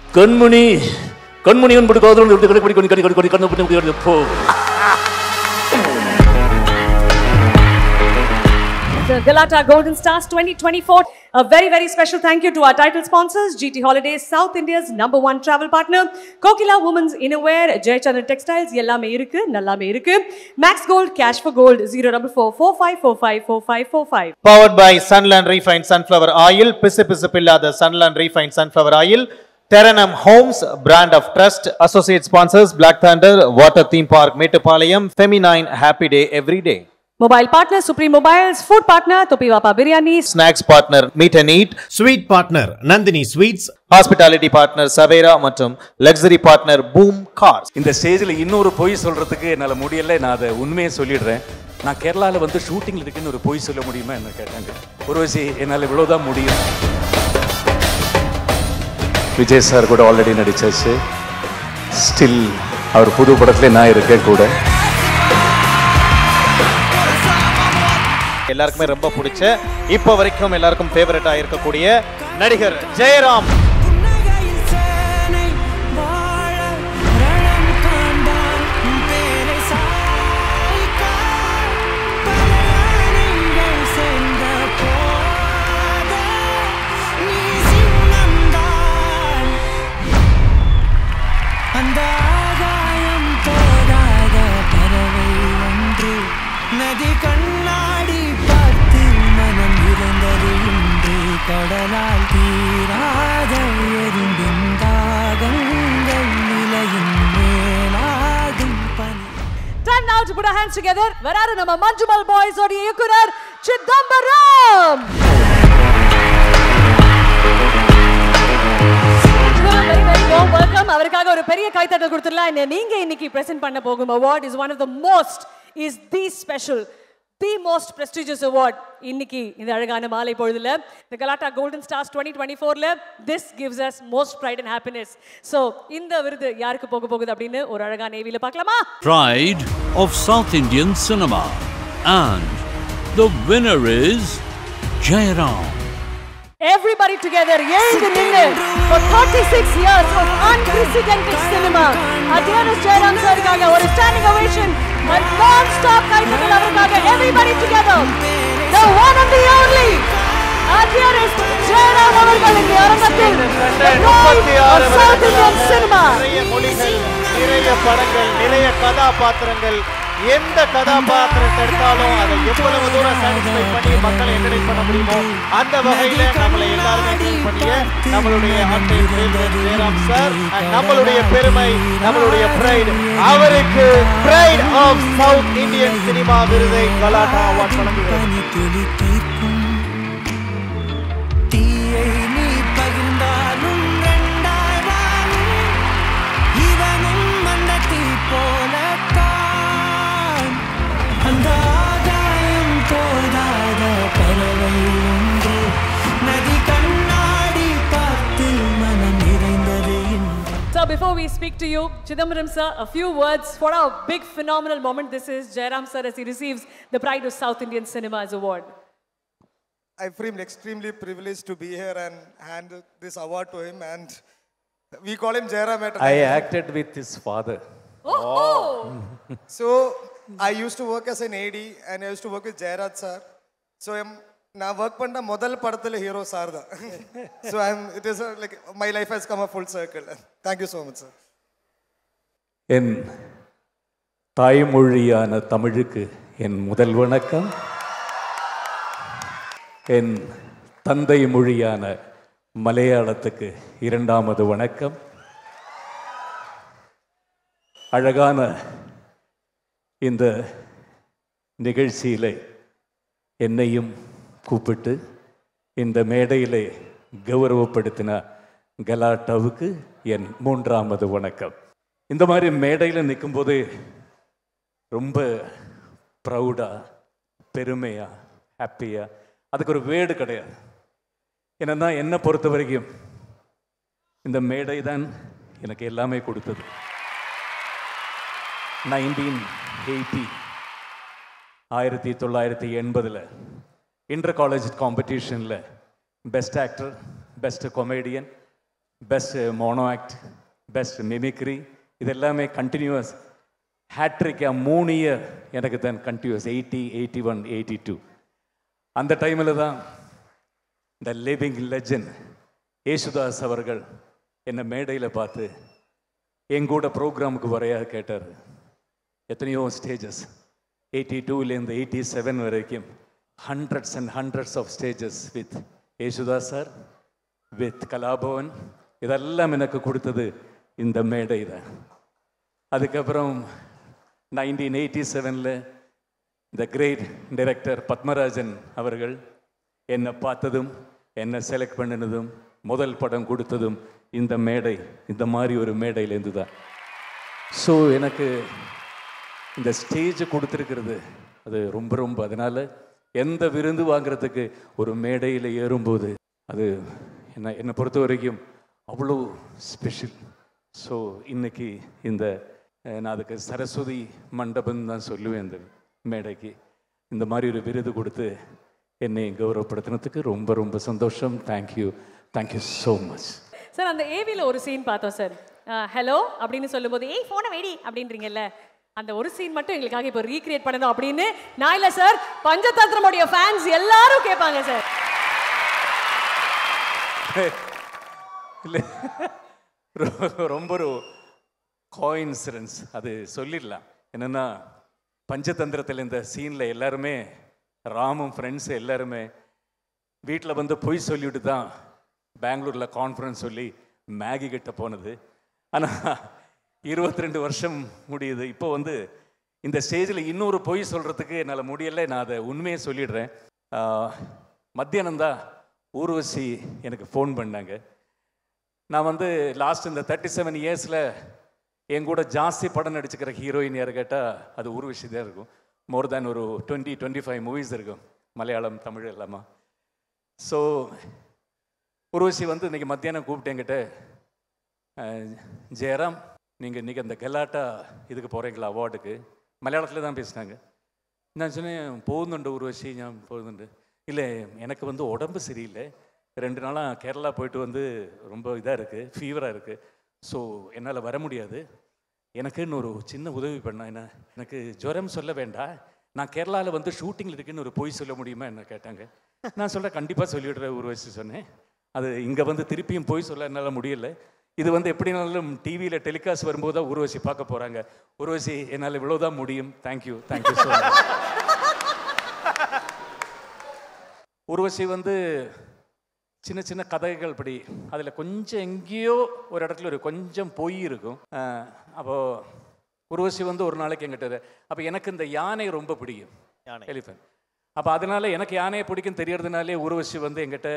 கண்மணி கண்மணி என்பது காதல் கடி கடி கடி கடி கடி கடி கண்ணு பண்ணி கடி போ The Galata Golden Stars 2024. A very, very special thank you to our title sponsors, GT Holidays, South India's number one travel partner, Kokila Women's Innerwear, Jayachandran Textiles, எல்லாமே இருக்கு நல்லாமே இருக்கு Max Gold, Cash for Gold, 04445454545. Powered by Sunland Refined Sunflower Oil, பிசு பிசுப்பில்லாத Sunland Refined Sunflower Oil, Teranum Homes, brand of trust, associate sponsors, Black Thunder, Water Theme Park, Metupalayam, Feminine, Happy Day Every Day. Mobile partner, Supreme Mobiles, food partner, Topiwapa Biryani, Snacks partner, Meet and Eat, sweet partner Nandini sweets Hospitality partner, Savera மற்றும் Luxury partner, Boom Cars. இந்த ஸ்டேஜில் இன்னொரு பொய் சொல்றதுக்கு என்னால் முடியல நான் அதை உண்மையை சொல்லிடுறேன் நான் கேரளாவில் வந்து ஷூட்டிங்கில் இருக்குன்னு ஒரு பொய் சொல்ல முடியுமா என்ன கேட்டாங்க ஒரு வயசு என்னால் இவ்வளோதான் முடியும் விஜய் சார் கூட ஆல்ரெடி நடிச்சாச்சு ஸ்டில் அவர் புது படத்துல நான் இருக்கேன் கூட எல்லாருக்குமே ரொம்ப பிடிச்ச இப்போ வரைக்கும் எல்லாருக்கும் ஃபேவரட்டா இருக்கக்கூடிய நடிகர் ஜெயராம் புன்னகையில் சேனை வாழ ரணம் காண்பான் உன் பேரை சாய்க்க படையானைகள் சேர்ந்த போத நீ சின்னம்தான் அந்த ஆகாயம் போதாத பறவை ஒன்று நதி கண்ணாடி பார்த்து மனம் இருந்தது இன்று கடலால் தீராத எரிந்தின் தாகங்கள் நிலையின் மேலாகும் பனி Time now to put our hands together. வராரு நம்ம மஞ்சுமல் பாய்ஸ் உடைய இயக்குனர் Chidambaram Very, very warm welcome. அவருக்காக ஒரு பெரிய கைத்தட்டல் கொடுத்துடலாம் இந்த நீங்க இன்னைக்கு பிரசன்ட் பண்ண போகும் award is one of the most is the special the most prestigious award இன்னைக்கு இந்த அழகான மாலை பொழுதுல the Galata Golden Stars 2024ல this gives us most pride and happiness so இந்த விருது யாருக்கு போக போகுது அப்படின்னு ஒரு அழகான ஏவில பார்க்கலாமா Pride of South Indian Cinema. And the winner is Jairam. Everybody together, எழுந்து நின்று for 36 years of unprecedented cinema. Adhiyanas Jairam சாருக்காக ஒரு standing ovation, a non-stop கைத்தட்டல் அவருக்காக everybody together. The one and the only Adhiyanas Jairam அவர்கள் இங்கே அரங்கத்தில் the pride of South Indian cinema. நிறைய மொழிகள் நிறைய படங்கள் நிறைய கதாபாத்திரங்கள் எந்த கதாபாத்திரத்தை எடுத்தாலும் அதை எவ்வளவு தூரம் சாட்டிஸ்ஃபை பண்ணி மக்களை என்டர்டைன் பண்ண முடியுமோ அந்த வகையில நம்மளை எல்லாருமே entertain பண்ணிய நம்மளுடைய அன்பை தேர்ந்தெடுத்த ஜெயராம் சார் and நம்மளுடைய பெருமை நம்மளுடைய பிரைட் அவருக்கு pride of south Indian cinema விருதை கலாட்டா அவார்ட் வழங்குகிறது பனி துளி தீர்க்கும் தீயை நீ பகிர்ந்தாலும் ரெண்டாய் வாழும் இவனும் அந்த தீ போலத்தான் அந்த ஆகாயம் போதாத பறவை ஒன்று நதி கண்ணாடி பார்த்து மனம் நிறைந்தது இன்று So before we speak to you, Chidambaram sir, a few words for our big phenomenal moment. This is Jairam sir as he receives the Pride of South Indian Cinemas Award. I feel extremely privileged to be here and hand this award to him. And we call him Jairam at I acted with his father Oh! So I used to work as an AD and I used to work with Jairaj sir. So I'm நான் work பண்ண முதல் படத்துல hero sir தான் so I'm it is like my life has come a full circle thank you so much sir என் தாய்மொழியான தமிழுக்கு என் முதல் வணக்கம் என் தந்தை மொழியான மலையாளத்துக்கு இரண்டாமது வணக்கம் அழகான இந்த நிகழ்ச்சியிலே என்னையும் கூப்பிட்டு இந்த மேடையிலே கௌரவப்படுத்தின கலாட்டாவுக்கு என் மூன்றாமது வணக்கம் இந்த மாதிரி மேடையில் நிற்கும்போது ரொம்ப ப்ரௌடாக பெருமையாக ஹாப்பியாக அதுக்கு ஒரு வேடு கிடையாது என்னன்னா என்னை பொறுத்த வரைக்கும் இந்த மேடை தான் எனக்கு எல்லாமே கொடுத்தது நைன்டீன் எயிட்டி ஆயிரத்தி தொள்ளாயிரத்தி எண்பதில் இன்டர் காலேஜ் காம்படிஷனில் best actor best comedian best mono act best mimicry இது எல்லாமே கண்டினியூஸ் ஹேட்ரிக்கா மூணு இயர் எனக்கு தான் continuous eighty eighty one eighty two அந்த டைமில் தான் இந்த லிவிங் லெஜண்ட் ஏசுதாஸ் அவர்கள் என்னை மேடையில் பார்த்து என் கூட ப்ரோக்ராமுக்கு வரையா கேட்டார் எத்தனையோ ஸ்டேஜஸ் எயிட்டி டூலேருந்து எயிட்டி செவன் வரைக்கும் hundreds and hundreds of stages with Yesudas sir with Kalabhavan இதெல்லாம் எனக்கு கொடுத்தது இந்த மேடை தான் அதுக்கப்புறம் நைன்டீன் எயிட்டி செவனில் இந்த கிரேட் டைரக்டர் பத்மராஜன் அவர்கள் என்னை பார்த்ததும் என்னை செலக்ட் பண்ணினதும் முதல் படம் கொடுத்ததும் இந்த மேடை இந்த மாதிரி ஒரு மேடையிலேருந்து தான் ஸோ எனக்கு இந்த ஸ்டேஜ் கொடுத்துருக்கிறது அது ரொம்ப ரொம்ப அதனால எந்த விருந்து வாங்குறதுக்கு ஒரு மேடையில் ஏறும்போது அது என்ன என்னை பொறுத்த வரைக்கும் அவ்வளோ ஸ்பெஷல் ஸோ இன்னைக்கு இந்த அஹ், நான் அதுக்கு சரஸ்வதி மண்டபம் தான் சொல்லுவேன் இந்த மேடைக்கு இந்த மாதிரி ஒரு விருது கொடுத்து என்னை கௌரவப்படுத்தினதுக்கு ரொம்ப ரொம்ப சந்தோஷம் thank you thank you so much sir அந்த ஏவில ஒரு சீன் பார்த்தோம் சார் ஹலோ அப்படின்னு சொல்லும்போது ஏய் போனை வெடி அப்படின்றீங்கல்ல அந்த ஒரு சீன் மட்டும் எங்களுக்காக இப்போ ரீக்ரியேட் பண்ணணும் அப்படின்னு நான் இல்ல சார் பஞ்சதந்திரமுடைய ஃபேன்ஸ் எல்லாரும் கேட்பாங்க சார் இல்லை ரொ- ரொம்ப ஒரு கோயின்சிடன்ஸ் அது சொல்லிடலாம் என்னன்னா பஞ்சதந்திரத்தில் இந்த சீனில் எல்லாருமே ராமும் ஃப்ரெண்ட்ஸ் எல்லாருமே வீட்டில் வந்து பொய் சொல்லிட்டு தான் பெங்களூரில் கான்ஃபரன்ஸ் சொல்லி மேகி கிட்ட போனது ஆனால் இருபத்தி ரெண்டு வருஷம் முடியுது இப்போ வந்து இந்த ஸ்டேஜில் இன்னொரு பொய் சொல்கிறதுக்கு என்னால் முடியலை நான் அதை உண்மையை சொல்லிடுறேன் ஆஹ், மத்தியானம் தான் ஊர்வசி எனக்கு ஃபோன் பண்ணாங்க நான் வந்து லாஸ்ட் இந்த தேர்ட்டி செவன் இயர்ஸில் என் கூட ஜாஸ்தி படம் நடிச்சுக்கிற ஹீரோயின் யார் கேட்டால் அது ஊர்வசி தான் இருக்கும் மோர் தேன் ஒரு டுவெண்ட்டி டுவெண்ட்டி ஃபைவ் மூவிஸ் இருக்கும் மலையாளம் தமிழ் எல்லாமா ஸோ உருவசி வந்து இன்னைக்கு மத்தியானம் கூப்பிட்டு என்கிட்ட அஹ், ஜெயராம் நீங்கள் இன்னைக்கு அந்த கெலாட்டா இதுக்கு போகிறீங்களா அவார்டுக்கு மலையாளத்தில் தான் பேசினாங்க நான் சொன்னேன் போகுന്നുണ്ട് உருவசி ഞാൻ പോകുന്നുണ്ട് இல்லை எனக்கு வந்து உடம்பு சரியில்லை ரெண்டு நாளாக கேரளா போயிட்டு வந்து ரொம்ப இதாக இருக்குது ஃபீவராக இருக்குது ஸோ என்னால் வர முடியாது எனக்குன்னு ஒரு சின்ன உதவி பண்ண என்ன எனக்கு ஜுரம் சொல்ல வேண்டாம் நான் கேரளாவில் வந்து ஷூட்டிங்கில் இருக்குன்னு ஒரு பொய் சொல்ல முடியுமா என்ன கேட்டாங்க நான் சொல்ல கண்டிப்பாக சொல்லிவிடுறேன் உருவசி சொன்னேன் அது இங்கே வந்து திருப்பியும் பொய் சொல்ல என்னால் முடியல இது வந்து எப்படினாலும் டிவியில் டெலிகாஸ்ட் வரும்போது தான் உருவசி பார்க்க போகிறாங்க உருவசி என்னால் இவ்வளோதான் முடியும் thank you thank you so much Urvashi வந்து சின்ன சின்ன கதைகள் படி அதில் கொஞ்சம் எங்கேயோ ஒரு இடத்துல ஒரு கொஞ்சம் பொய் இருக்கும் அஹ், அப்போ உருவசி வந்து ஒரு நாளைக்கு எங்கிட்ட அப்போ எனக்கு இந்த யானை ரொம்ப பிடிக்கும் யானை. எலிஃபென்ட் அப்போ அதனால எனக்கு யானையை பிடிக்கும் தெரியறதுனாலே உருவசி வந்து எங்கிட்ட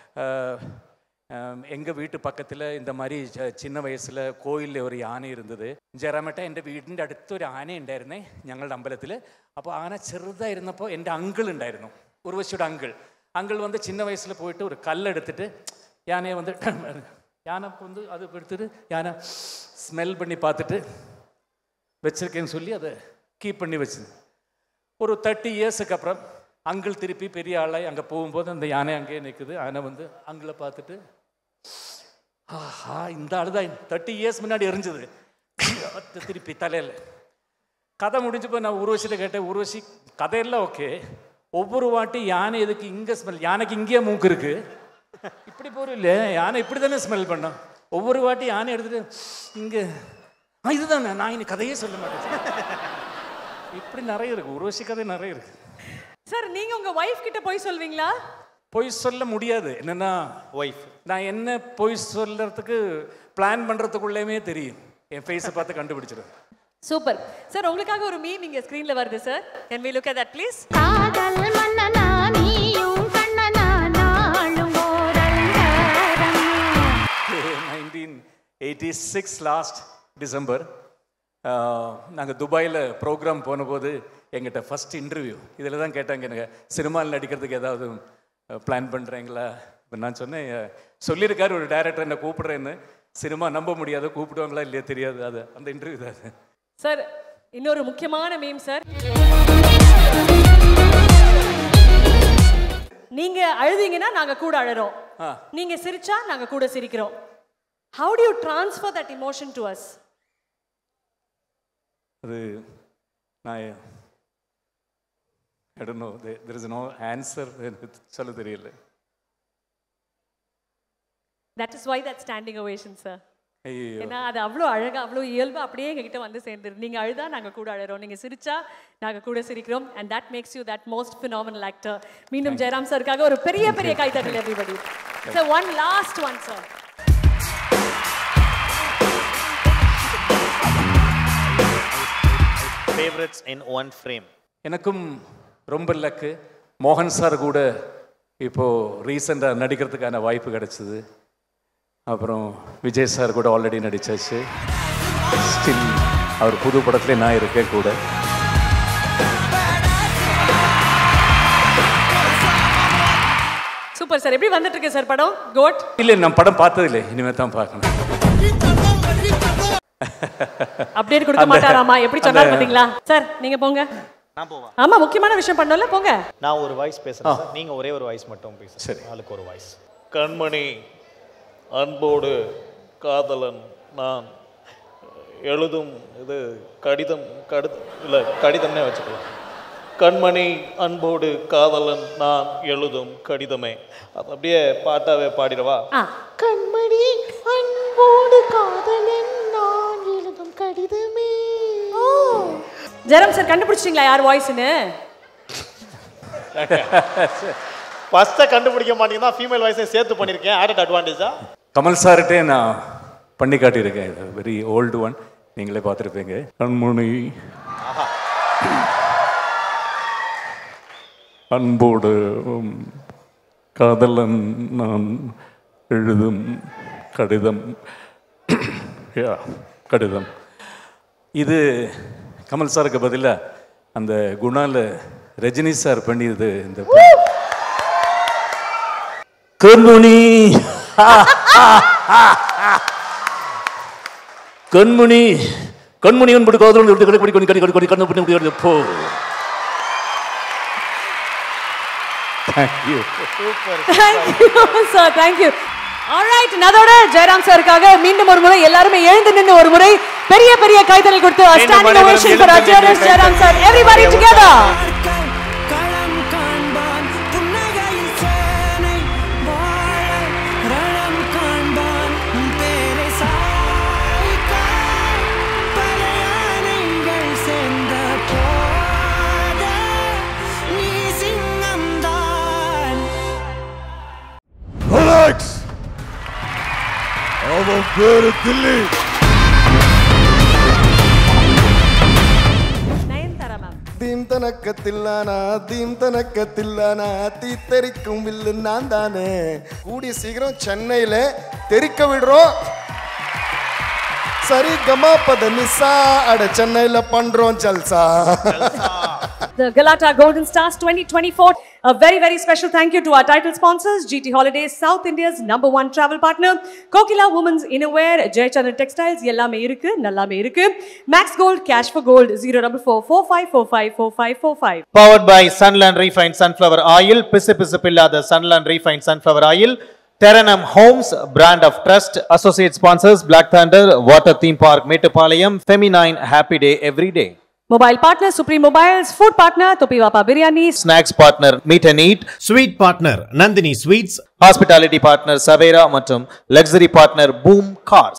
எங்கள் வீட்டு பக்கத்தில் இந்த மாதிரி ച- ചിന്ന വയസ്സിൽ കോയിലിൽ ഒരു ആന ഇരുന്നത് ജയറാമേട്ട എൻ്റെ വീടിൻ്റെ അടുത്ത് ഒരു ആന ഉണ്ടായിരുന്നേ ഞങ്ങളുടെ അമ്പലത്തിൽ അപ്പോൾ ആന ചെറുതായിരുന്നപ്പോൾ എൻ്റെ അങ്കിൾ ഉണ്ടായിരുന്നു ഉർവശിയുടെ അങ്കിൾ അങ്കിൾ வந்து சின்ன வயசில் போயிட்டு ஒரு கல் எடுத்துட்டு யானையை வந்து யானை வந்து அது எடுத்துட்டு யானை ஸ்மெல் பண்ணி பார்த்துட்டு வச்சிருக்கேன்னு சொல்லி அதை கீப் பண்ணி வச்சுது ஒரு தேர்ட்டி இயர்ஸுக்கு அப்புறம் அங்கிள் திருப்பி பெரிய ஆளாய் அங்கே போகும்போது அந்த யானை அங்கேயே நிற்குது யானை வந்து அங்கிளை பார்த்துட்டு ஆஹா இந்த ஆளு தான் தேர்ட்டி இயர்ஸ் முன்னாடி எரிஞ்சது அது திருப்பி தலையில் கதை முடிஞ்சப்போ நான் உருவசியில் கேட்டேன் உருவசி கதையெல்லாம் ஓகே ஒவ்வொரு வாட்டி யானை எதுக்கு இங்கே ஸ்மெல் யானைக்கு இங்கேயே மூக்கு இருக்கு இப்படி போகிறோம் இல்லை யானை இப்படி தானே ஸ்மெல் பண்ணோம் ஒவ்வொரு வாட்டி யானை எடுத்துட்டு இங்கே ஆ இதுதானே நான் இனி கதையே சொல்ல மாட்டேன் இப்படி நிறைய இருக்கு உருவசி கதை நிறைய இருக்கு சார் நீங்க உங்க ஒய்ஃப் கிட்ட போய் சொல்வீங்களா பொய் சொல்ல முடியாது என்னன்னா ஒய்ஃப் நான் என்ன பொய் சொல்றதுக்கு பிளான் பண்றதுக்குள்ளேயுமே தெரியும் என் ஃபேஸை பார்த்து கண்டுபிடிச்சிடும் சூப்பர் சார் உங்களுக்காக ஒரு மீம் இங்க ஸ்கிரீன்ல வருது sir can we look at that please காதல் மன்னனா நீயும் கண்ணனா நாளும் ஓரல்காரம் nineteen eighty six last December நாங்கள் துபாயில் ப்ரோக்ராம் போனபோது எங்கிட்ட ஃபர்ஸ்ட் இன்டர்வியூ இதில் தான் கேட்டாங்க எனக்கு சினிமாவில் நடிக்கிறதுக்கு ஏதாவது பிளான் பண்ணுறீங்களா இப்ப நான் சொன்னேன் அஹ், சொல்லியிருக்காரு ஒரு டைரக்டர் என்னை கூப்பிடுறேன்னு சினிமா நம்ப முடியாது கூப்பிடுவாங்களா இல்லையா தெரியாது அது அந்த இன்டர்வியூ தான் அது சார் இன்னொரு முக்கியமான மீம் சார் நீங்க அழுதீங்கன்னா நாங்க கூட அழறோம் ஆ. நீங்க சிரிச்சா நாங்க கூட சிரிக்கிறோம் How do you transfer that emotion to us? அது நான் I don't know. There, there is no answer. சொல்ல தெரியல That is why that standing ovation, sir. ஐயோ ஏன்னா அது அவ்வளோ அழகா அவ்வளோ இயல்பா அப்படியே எங்ககிட்ட வந்து சேர்ந்துரு நீங்க அழுதா நாங்க கூட அழறோம் நீங்க சிரிச்சா நாங்க கூட சிரிக்கிறோம் and that makes you that most phenomenal actor மீண்டும் ஜெயராம் சாருக்காக ஒரு பெரிய பெரிய கைத்தட்டல் everybody sir one last one sir favourites in one frame எனக்கும் ரொம்ப லக்கு மோகன் சார் கூட இப்போ ரீசெண்டாக நடிக்கிறதுக்கான வாய்ப்பு கிடைச்சிது அப்புறம் விஜய் சார் கூட ஆல்ரெடி நடிச்சாச்சு ஸ்டில் அவர் புது படத்துல நான் இருக்கேன் கூட சூப்பர் சார் எப்படி வந்துட்டு இருக்கு சார் படம் கோட் இல்லை நான் படம் பார்த்ததில்லை இனிமேல் தான் பார்க்கணும் அப்டேட் கொடுக்க அந்த- மாட்டாராமா எப்படி சொன்னார் அந்த- பாத்தீங்களா சார் நீங்க போங்க நான் போவேன் ஆமா முக்கியமான விஷயம் பண்ணோம்ல போங்க நான் ஒரு வாய்ஸ் பேசுறேன் சார் நீங்க ஒரே ஒரு வாய்ஸ் மட்டும் பேசுங்க சரி. ஆளுக்கு ஒரு வாய்ஸ் கண்மணி அன்போடு காதலன் நான் எழுதும் இது கடிதம் கடு இல்லை கடிதம்னே வச்சுக்கலாம் கண்மணி அன்போடு காதலன் நான் எழுதும் கடிதமே அது அப்படியே பாட்டாவே பாடிடவா ஆ கண்மணி அன்போடு காதலன் நான் எழுதும் கடிதமே ஜெரம் சார் கண்டுபிடிச்சிட்டீங்களா யார் வாய்ஸ்னு ஃபர்ஸ்ட்டை கண்டுபிடிக்க மாட்டீங்கன்னா ஃபீமேல் வாய்ஸை சேர்த்து பண்ணியிருக்கேன் ஆடட் அட்வான்டேஜா கமல் சார்கிட்டே நான் பண்ணி காட்டியிருக்கேன் இது வெரி ஓல்டு ஒன் நீங்களே பார்த்துருப்பீங்க கண்மணி அன்போடு உம், காதலன் நான் எழுதும் கடிதம் யா கடிதம் இது கமல் சாருக்கு பதிலாக அந்த குணால ரஜினி சார் பண்ணியது இந்த கண்மணி கண்மணி கண்மணி என்பது காதலன் விட்டு கடை கொடி கடி கடி கொடி கண்ணு பண்ணி முடியாது போ thank you thank you sir thank you alright அதோட ஜெயராம் சாருக்காக மீண்டும் ஒரு முறை எல்லாருமே எழுந்து நின்று ஒரு முறை பெரிய பெரிய கைதல் கொடுத்து ஸ்டாண்டிங் அனைவரும் ஓவேஷன் ஃபார் எழுந்து நின்று அஜயராம் ஜெயராம் சார் கைதட்டல். எவ்ரிபடி டுகெதர் வாழ்க்கை களம் காண்பான் புன்னகையில் சேனை வாழ ரணம் காண்பான் உன் பேரை சாய்க்க பல யானைகள் சேர்ந்த போத நீ சிங்கம்தான் அவன் பேரு தில்லி நயன்தாரா மேம் தீம் தனக்கத்தில்லானா தீம் தனக்கத்தில்லானா தீத்தரிக்கும் வில்லு நான் தானே கூடிய சீக்கிரம் சென்னையில தெரிக்க விடுறோம் சரி கமா பத நிசா அட சென்னையில பண்றோம் ஜல்சா The Galata Golden Stars 2024. A very, very special thank you to our title sponsors, GT Holidays, South India's number one travel partner, Kokila Women's Innerwear, Jayachandran Textiles, எல்லாமே இருக்கு நல்லாமே இருக்கு Max Gold, Cash for Gold, 04445454545. Powered by Sunland refine sunflower oil பிசு பிசுப்பில்லாத Sunland refine sunflower oil டெரனம் homes brand of trust associate sponsors black thunder water theme park Mettupalayam feminine happy day every day Mobile partner, Supreme Mobiles, food partner, Topi Vapa Biryani, snacks partner meet and eat sweet partner Nandini sweets hospitality partner Savera மற்றும் luxury partner boom cars